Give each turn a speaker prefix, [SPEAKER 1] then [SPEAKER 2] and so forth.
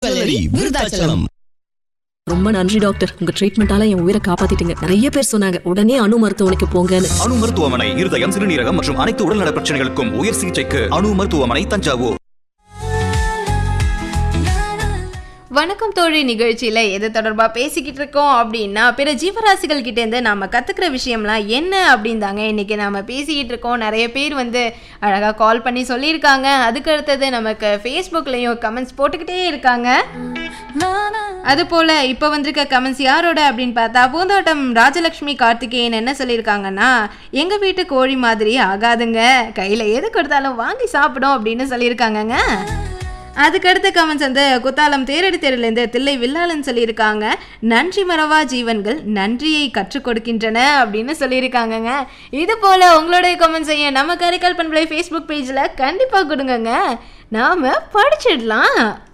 [SPEAKER 1] jewellery Virudhachalam
[SPEAKER 2] ரொம்ப நன்றி doctor உங்க ட்ரீட்மெண்டால என் உயிரை காப்பாத்திட்டீங்க நிறைய பேர் சொன்னாங்க உடனே அணு மருத்துவமனைக்கு போங்கன்னு
[SPEAKER 3] அணு மருத்துவமனை இருதயம் சிறுநீரகம் மற்றும் அனைத்து உடல்நல பிரச்சனைகளுக்கும் உயர் சிகிச்சைக்கு அணு மருத்துவமனை தஞ்சாவூர்
[SPEAKER 4] வணக்கம் தோழி நிகழ்ச்சியில் எது தொடர்பாக பேசிக்கிட்டு இருக்கோம் அப்படின்னா பிற ஜீவராசிகள் கிட்டேருந்து நம்ம கற்றுக்கிற விஷயம்லாம் என்ன அப்படின்னு தாங்க இன்றைக்கி நம்ம பேசிக்கிட்டு இருக்கோம் நிறைய பேர் வந்து அழகாக கால் பண்ணி சொல்லியிருக்காங்க அதுக்கு அடுத்தது நமக்கு ஃபேஸ்புக்லேயும் கமெண்ட்ஸ் போட்டுக்கிட்டே இருக்காங்க அதுபோல் இப்போ வந்திருக்க கமெண்ட்ஸ் யாரோட அப்படின்னு பார்த்தா பூந்தோட்டம் ராஜலக்ஷ்மி கார்த்திகேயன் என்ன சொல்லியிருக்காங்கன்னா எங்கள் வீட்டு கோழி மாதிரி ஆகாதுங்க கையில் எது கொடுத்தாலும் வாங்கி சாப்பிடும் அப்படின்னு சொல்லியிருக்காங்கங்க அதுக்கடுத்த கமெண்ட்ஸ் வந்து குத்தாலம் தேரடி தெருலேருந்து தில்லை வில்லாளன் சொல்லியிருக்காங்க நன்றி மறவா ஜீவன்கள் நன்றியை கற்றுக் கொடுக்கின்றன அப்படின்னு சொல்லியிருக்காங்கங்க இது போல் உங்களுடைய கமெண்ட்ஸையும் நம்ம கரிக்கல் பண்பலை ஃபேஸ்புக் பேஜில் கண்டிப்பாக கொடுங்கங்க நாம் படிச்சிடலாம்